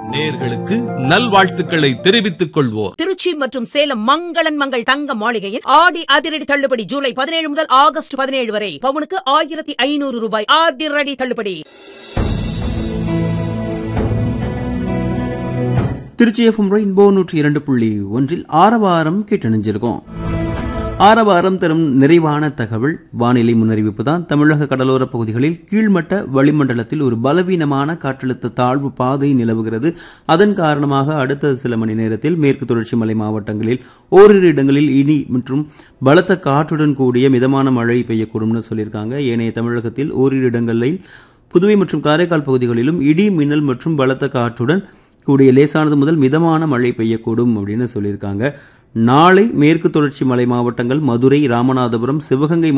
நேர்களுக்கு நல்வாழ்த்துக்களை தெரிவித்துக் கொள்வோர் திருச்சி மற்றும் சேலம் மங்களன் மங்கள் தங்க மாளிகையில் ஆடி அதிரடி தள்ளுபடி ஜூலை பதினேழு முதல் ஆகஸ்ட் பதினேழு வரை பவுனுக்கு ஆயிரத்தி ஐநூறு ரூபாய் அதிரடி தள்ளுபடி திருச்சி எஃப்எம் ரெயின்போ நூற்றி இரண்டு புள்ளி ஒன்றில் ஆரவாரம் கேட்டணிஞ்சிருக்கோம் ஆரவாரம் தரும் நிறைவான தகவல் வானிலை முன்னறிவிப்பு தான் தமிழக கடலோர பகுதிகளில் கீழ்மட்ட வளிமண்டலத்தில் ஒரு பலவீனமான காற்றழுத்த தாழ்வு பாதை நிலவுகிறது அதன் காரணமாக அடுத்த சில மணி நேரத்தில் மேற்கு தொடர்ச்சி மலை மாவட்டங்களில் ஓரிரு இடங்களில் இனி மற்றும் பலத்த காற்றுடன் கூடிய மிதமான மழை பெய்யக்கூடும்னு சொல்லியிருக்காங்க ஏனைய தமிழகத்தில் ஓரிரு இடங்களில் புதுவை மற்றும் காரைக்கால் பகுதிகளிலும் இடி மின்னல் மற்றும் பலத்த காற்றுடன் கூடிய லேசானது முதல் மிதமான மழை பெய்யக்கூடும் அப்படின்னு சொல்லியிருக்காங்க நாளை மேற்கு தொடர்ச்சி மலை மாவட்டங்கள் மதுரை ராமநாதபுரம் சிவகங்கை